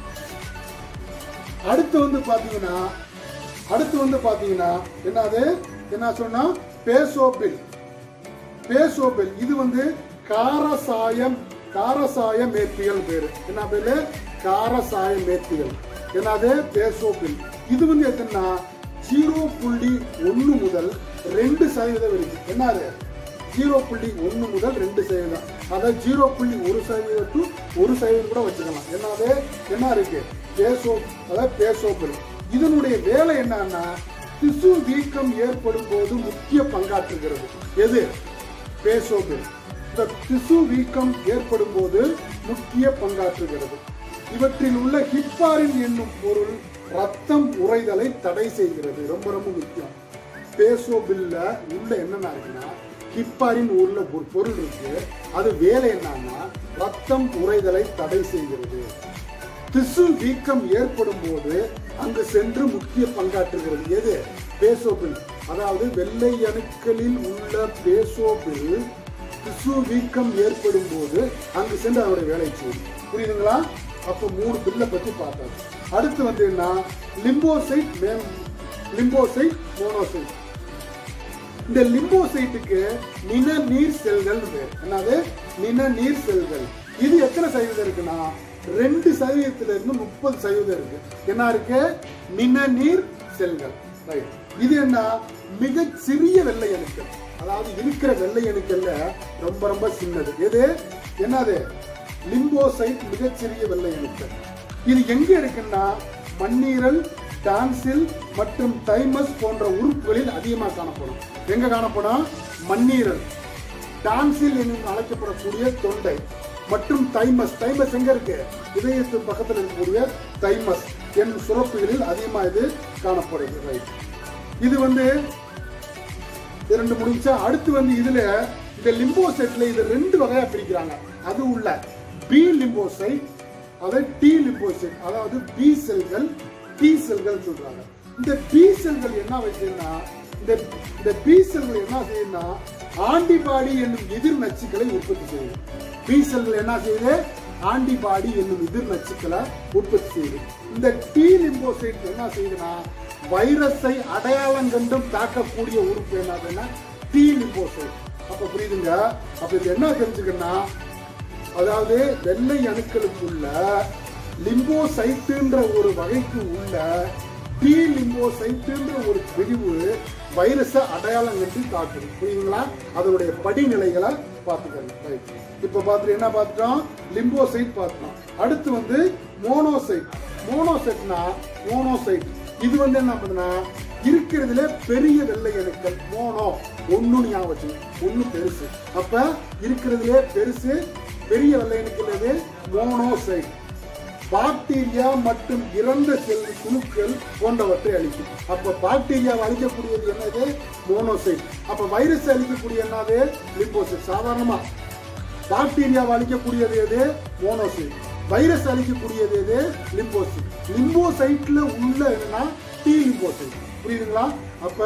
அடுத்து வந்து பாத்தீங்கன்னா அடுத்து வந்து பாத்தீங்கன்னா என்னது என்ன சொன்னா பேசோபில் பேசோபில் இது வந்து காரசாயம் காரசாய மேற்பியல் பேரு என்ன பேரு காரசாய மேற்பியல் என்னது பேசோபில் இது வந்து எத்தனா ஜீரோ புள்ளி ஒன்று முதல் ரெண்டு சதவீதம் இருக்கு என்னது ஜீரோ புள்ளி ஒன்று முதல் ரெண்டு சதவீதம் அதாவது ஜீரோ புள்ளி ஒரு சதவீதம் டு ஒரு சதவீதம் கூட வச்சுக்கலாம் என்னது என்ன இருக்கு பேசோ அதாவது பேசோபில் இதனுடைய வேலை என்னன்னா திசு வீக்கம் ஏற்படும் போது முக்கிய பங்காற்றுகிறது எது பேசோபில் இந்த திசு வீக்கம் ஏற்படும் போது முக்கிய பங்காற்றுகிறது இவற்றில் உள்ள ஹிப்பாரின் என்னும் பொருள் ரத்தம் உறைதலை தடை செய்கிறது ரொம்ப ரொம்ப முக்கியம் பேசோபில்ல உள்ள என்னென்ன இருக்குன்னா ஹிப்பாரின் ஊர்ல ஒரு பொருள் இருக்கு அது வேலை என்னன்னா ரத்தம் உறைதலை தடை செய்கிறது திசு வீக்கம் ஏற்படும் போது அங்கு சென்று முக்கிய பங்காற்றுகிறது எது பேசோபில் அதாவது வெள்ளை அணுக்களில் உள்ள பேசோபில் திசு வீக்கம் ஏற்படும் போது அங்கு சென்று அவருடைய வேலை செய்யும் புரியுதுங்களா அப்போ மூணு பில்லை பத்தி பார்த்தாச்சு அடுத்து வந்து என்ன லிம்போசைட் மேம் லிம்போசைட் மோனோசைட் இந்த லிம்போசைட்டுக்கு நிணநீர் செல்கள் பேர் என்னது நிணநீர் செல்கள் இது எத்தனை சதவீதம் இருக்குன்னா ரெண்டு சதவீதத்துல இருந்து முப்பது சதவீதம் இருக்கு என்ன இருக்கு நிணநீர் செல்கள் ரைட் இது என்ன மிக சிறிய வெள்ளை அணுக்கள் அதாவது இருக்கிற வெள்ளை அணுக்கள்ல ரொம்ப ரொம்ப சின்னது எது என்னது லிம்போசைட் மிகச்சிறிய வெள்ளை அணுக்கள் இது எங்க இருக்குன்னா மண்ணீரல் டான்சில் மற்றும் தைமஸ் போன்ற உறுப்புகளில் அதிகமாக காணப்படும் எங்க காணப்படும் மண்ணீரல் டான்சில் என்னும் அழைக்கப்படக்கூடிய தொண்டை மற்றும் தைமஸ் தைமஸ் எங்க இருக்கு இதயத்து பக்கத்தில் இருக்கக்கூடிய தைமஸ் என்னும் சுரப்புகளில் அதிகமா இது காணப்படுது ரைட் இது வந்து இது ரெண்டு முடிஞ்சா அடுத்து வந்து இதுல இந்த லிம்போசைட்ல இது ரெண்டு வகையா பிரிக்கிறாங்க அது உள்ள பி லிம்போசைட் அதை டி லிம்போசைட் அதாவது பி செல்கள் டி செல்கள் சொல்றாங்க இந்த பி செல்கள் என்ன வச்சுன்னா இந்த இந்த பி செல்கள் என்ன செய்யுதுன்னா ஆன்டிபாடி என்னும் எதிர் நச்சுக்களை உற்பத்தி செய்யுது பி செல்கள் என்ன செய்யுது ஆன்டிபாடி என்னும் எதிர் நச்சுக்களை உற்பத்தி செய்யுது இந்த டி லிம்போசைட் என்ன செய்யுதுன்னா வைரஸை அடையாளம் கண்டும் தாக்கக்கூடிய உறுப்பு என்னதுன்னா டி லிம்போசைட் அப்ப புரியுதுங்க அப்ப இது என்ன தெரிஞ்சுக்கன்னா அதாவது வெள்ளை அணுக்களுக்குள்ள லிம்போசைட்டுன்ற ஒரு வகைக்கு உள்ள டி லிம்போசைட்டுன்ற ஒரு பிரிவு வைரஸை அடையாளம் கண்டு தாக்குது புரியுதுங்களா அதனுடைய படிநிலைகளை பார்த்துக்கணும் ரைட் இப்போ பார்த்துட்டு என்ன பார்த்துட்டோம் லிம்போசைட் பார்த்துட்டோம் அடுத்து வந்து மோனோசைட் மோனோசைட்னா மோனோசைட் இது வந்து என்ன பண்ணுதுன்னா இருக்கிறதுல பெரிய வெள்ளை அணுக்கள் மோனோ ஒன்னு ஞாபகம் வச்சுக்கணும். ஒண்ணு பெருசு அப்ப இருக்கிறதுலே பெருசு பெரிய வெள்ளை அணுக்கள் எது மோனோசைட் பாக்டீரியா மற்றும் இறந்த செல் குழுக்கள் போன்றவற்றை அழிக்கும் அப்ப பாக்டீரியாவை அழிக்கக்கூடியது என்னது மோனோசைட் அப்ப வைரஸ் அழிக்கக்கூடிய என்னது லிம்போசைட் சாதாரணமா பாக்டீரியாவை அழிக்கக்கூடியது எது மோனோசைட் வைரஸ் அழிக்கக்கூடியது எது லிம்போசைட் லிம்போசைட்ல உள்ள என்னன்னா டி லிம்போசைட் புரியுதுங்களா அப்ப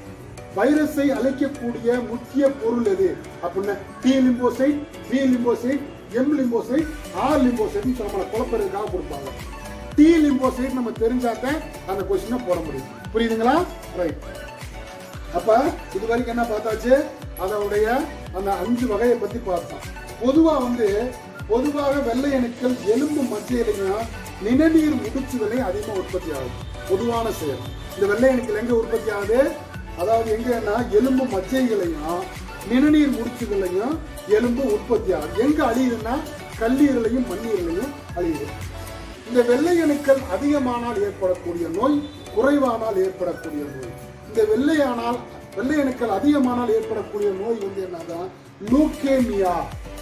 வைரஸை அழிக்கக்கூடிய முக்கிய பொருள் எது அப்படின்னா T lymphocyte B lymphocyte M lymphocyte R lymphocyte நம்மளை குழப்பறதுக்காக கொடுப்பாங்க டி லிம்போசைட் நம்ம தெரிஞ்சாதான் அந்த கொஸ்டினை போட முடியும் புரியுதுங்களா ரைட் அப்ப இது வரைக்கும் என்ன பார்த்தாச்சு அதனுடைய அந்த அஞ்சு வகையை பத்தி பார்த்தோம் பொதுவா வந்து பொதுவாக வெள்ளை அணுக்கள் எலும்பு மத்தியிலையும் நிணநீர் முடிச்சுகளையும் அதிகமா உற்பத்தி ஆகுது பொதுவான செயல் இந்த வெள்ளை அணுக்கள் எங்க உற்பத்தி ஆகுது அதாவது எங்கன்னா எலும்பு மச்சைகளையும் நிணநீர் முடிச்சுகளையும் எலும்பு உற்பத்தி ஆகுது எங்க அழியுதுன்னா கல்லீரலையும் மண்ணீரலையும் அழியுது இந்த வெள்ளை அணுக்கள் அதிகமானால் ஏற்படக்கூடிய நோய் குறைவானால் ஏற்படக்கூடிய நோய் இந்த வெள்ளையானால் வெள்ளை அணுக்கள் அதிகமானால் ஏற்படக்கூடிய நோய் வந்து என்னதான் லூக்கேமியா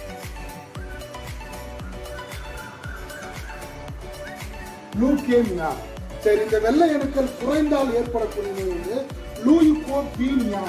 லூக்கேமியா சரி இந்த வெள்ளை அணுக்கள் குறைந்தால் ஏற்படக்கூடிய நோய் வந்து லூயிகோபீனியா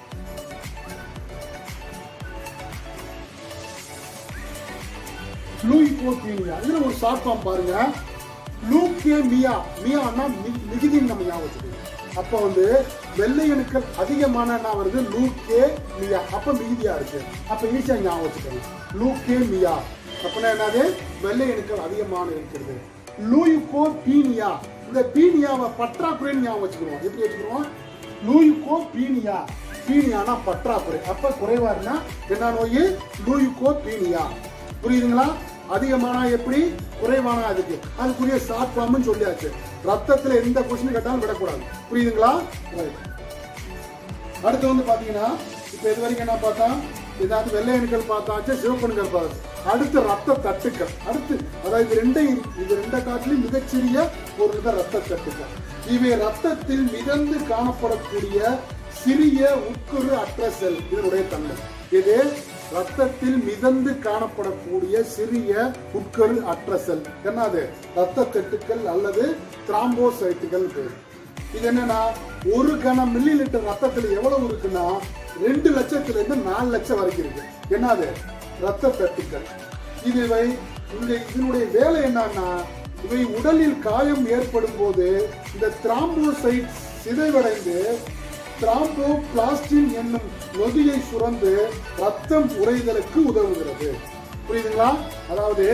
லூயிகோபீனியா இதுல ஒரு ஷார்ட் ஃபார்ம் பாருங்க லூக்கேமியா மியான்னா மி- மிகுதின்னு நம்ம ஞாபகம் வச்சுக்கணும் அப்ப வந்து வெள்ளை அணுக்கள் அதிகமான என்ன வருது லூக்கே மியா அப்ப மிகுதியா இருக்கு அப்ப ஈஸியா ஞாபகம் வச்சுக்கணும் லூக்கே மியா அப்படின்னா என்னது வெள்ளை அணுக்கள் அதிகமான இருக்கிறது லூயுக்கோ பீனியா இந்த பீனியாவை பற்றாக்குறைன்னு ஞாபகம் வச்சுக்கணும் எப்படி வச்சுக்கணும் லூயுக்கோ பீனியா பீனியானா பற்றாக்குறை அப்ப குறைவா இருந்தா என்ன நோய் லூயுக்கோ பீனியா புரியுதுங்களா அதிகமானா எப்படி குறைவானா அதுக்கு அதுக்குரிய ஷார்ட் ஃபார்ம்னு சொல்லியாச்சு ரத்தத்துல எந்த கொஸ்டின் கேட்டாலும் விடக்கூடாது புரியுதுங்களா Right. அடுத்து வந்து பாத்தீங்கன்னா இப்ப இது வரைக்கும் என்ன பார்த்தா ஏதாவது வெள்ளை அணுக்கள் பார்த்தாச்சு சிவப்பணுக்கள் பார்த்தாச்சு அடுத்து ரத்த தட்டுக்கள் அடுத்து அதாவது இது ரெண்டையும் இது ரெண்டை காட்டிலும் மிகச்சிறிய ஒரு தான் ரத்த தட்டுக்கள் இவை ரத்தத்தில் மிதந்து காணப்படக்கூடிய சிறிய உட்குறு அற்ற செல் இதனுடைய தன்மை இது ரத்தத்தில் மிதந்து காணப்படக்கூடிய சிறிய உட்கரு அற்ற செல் என்னது ரத்த தட்டுக்கள் அல்லது திராம்போசைட்டுகள் பேர் இது என்னன்னா ஒரு கன மில்லி லிட்டர் ரத்தத்துல எவ்வளவு இருக்குன்னா ரெண்டு லட்சத்துல இருந்து நாலு லட்சம் வரைக்கும் இருக்கு என்னது ரத்த தட்டுக்கள் இது இவை இந்த இதனுடைய வேலை என்னன்னா இவை உடலில் காயம் ஏற்படும் போது இந்த திராம்போசைட் சிதைவடைந்து திராம்போ பிளாஸ்டின் என்னும் நொதியை சுரந்து ரத்தம் உறைதலுக்கு உதவுகிறது புரியுதுங்களா அதாவது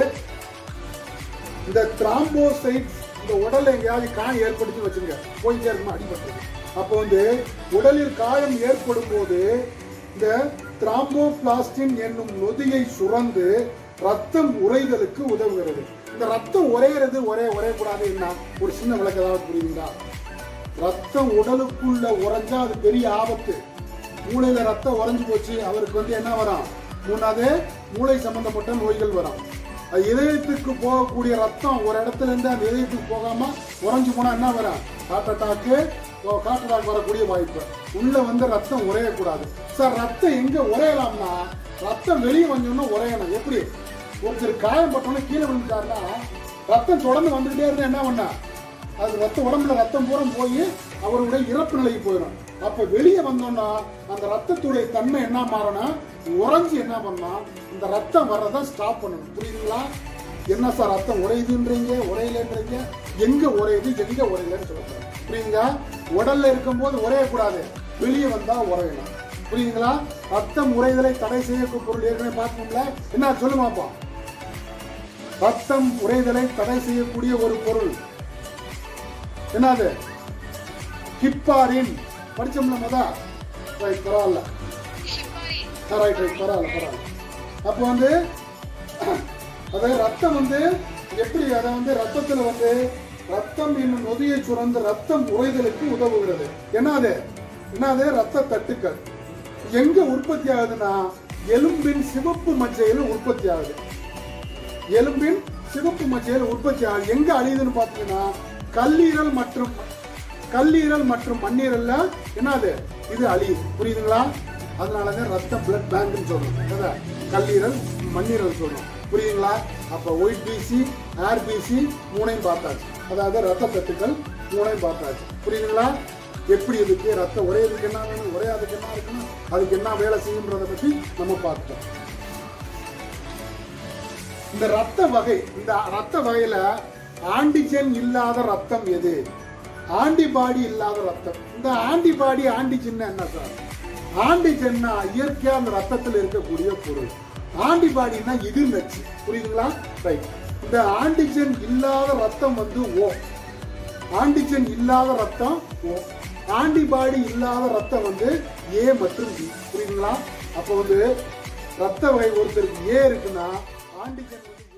இந்த திராம்போசைட்ஸ் இந்த உடல்ல எங்கேயாவது காயம் ஏற்படுத்தி வச்சுங்க போயிட்டே இருக்குமா அடிபட்டது அப்போ வந்து உடலில் காயம் ஏற்படும் போது இந்த திராம்போபிளாஸ்டின் என்னும் நொதியை சுரந்து ரத்தம் உறைதலுக்கு உதவுகிறது இந்த ரத்தம் உறையிறது ஒரே ஒரே கூடாது என்ன ஒரு சின்ன விளக்கு ஏதாவது புரியுதுங்களா ரத்தம் உடலுக்குள்ள உறைஞ்சா அது பெரிய ஆபத்து மூளையில ரத்தம் உறைஞ்சு போச்சு அவருக்கு வந்து என்ன வரும் மூணாவது மூளை சம்பந்தப்பட்ட நோய்கள் வரும் அது இதயத்துக்கு போகக்கூடிய ரத்தம் ஒரு இடத்துல இருந்து அந்த இதயத்துக்கு போகாம உறைஞ்சு போனா என்ன வரும் ஹார்ட் அட்டாக்கு ஹார்ட் அட்டாக் வரக்கூடிய வாய்ப்பு உள்ள வந்து ரத்தம் உறையக்கூடாது சார் ரத்தம் எங்க உறையலாம்னா ரத்தம் வெளியே வந்தோம்னா உறையணும் எப்படி ஒருத்தர் காயம் பட்டோன்னே கீழே விழுந்துட்டாருன்னா ரத்தம் தொடர்ந்து வந்துகிட்டே இருந்தா என்ன பண்ணா அது ரத்த உடம்புல ரத்தம் பூரா போய் அவருடைய இறப்பு நிலைக்கு போயிடும் அப்ப வெளியே வந்தோம்னா அந்த ரத்தத்துடைய தன்மை என்ன மாறனா உறைஞ்சு என்ன பண்ணா இந்த ரத்தம் வர்றதை ஸ்டாப் பண்ணணும் புரியுதுங்களா என்ன சார் ரத்தம் உறையுதுன்றீங்க உரையலன்றீங்க எங்க உறையுது எங்க உரையலன்னு சொல்லுங்க புரியுதுங்களா உடல்ல இருக்கும்போது உறையக்கூடாது வெளியே வந்தா உறையணும் புரியுதுங்களா ரத்தம் உறைதலை தடை செய்யக்கூடிய பொருள் ஏற்கனவே பார்த்தோம்ல என்ன சொல்லுங்க பாப்போம் ரத்தம் உறைதலை தடை செய்யக்கூடிய ஒரு பொருள் என்னது ஹிப்பாரின் படிச்சோம்ல மதா ரைட் பரவாயில்ல ரைட் ரைட் பரவாயில்ல பரவாயில்ல அப்போ வந்து அதாவது ரத்தம் வந்து எப்படி அதை வந்து ரத்தத்துல வந்து ரத்தம் என்னும் நொதியை சுரந்து ரத்தம் உறைதலுக்கு உதவுகிறது என்னது என்னது ரத்த தட்டுக்கள் எங்க உற்பத்தி ஆகுதுன்னா எலும்பின் சிவப்பு மஜ்ஜையில உற்பத்தி ஆகுது எலும்பின் சிவப்பு மச்சையில் உற்பத்தி ஆகுது எங்க அழியுதுன்னு பார்த்தீங்கன்னா கல்லீரல் மற்றும் கல்லீரல் மற்றும் மண்ணீரல்ல என்னது இது அழியுது புரியுதுங்களா அதனாலதான் ரத்த பிளட் பேங்க்னு சொல்றோம் அதான் கல்லீரல் மண்ணீரல் சொல்றோம் புரியுதுங்களா அப்ப ஒயிட் பிசி ஏர் பிசி மூணையும் பார்த்தாச்சு அதாவது ரத்த தட்டுக்கள் மூணையும் பார்த்தாச்சு புரியுதுங்களா எப்படி இருக்கு ரத்தம் உரையதுக்கு என்ன வேணும் உரையாதுக்கு என்ன இருக்கணும் அதுக்கு என்ன வேலை செய்யுன்றதை பத்தி நம்ம பார்த்தோம் இந்த ரத்த வகை இந்த ரத்த வகையில ஆன்டிஜென் இல்லாத ரத்தம் எது ஆன்டிபாடி இல்லாத ரத்தம் இந்த ஆன்டிபாடி ஆன்டிஜென் என்ன சார் ஆன்டிஜென்னா இயற்கையா அந்த ரத்தத்தில் இருக்கக்கூடிய பொருள் ஆன்டிபாடினா இது நச்சு புரியுதுங்களா ரைட் இந்த ஆன்டிஜென் இல்லாத ரத்தம் வந்து ஓ ஆன்டிஜென் இல்லாத ரத்தம் ஓ ஆன்டிபாடி இல்லாத ரத்தம் வந்து ஏ மற்றும் பி புரியுதுங்களா அப்போ வந்து ரத்த வகை ஒருத்தருக்கு ஏ இருக்குன்னா ஆன்டிஜென் வந்து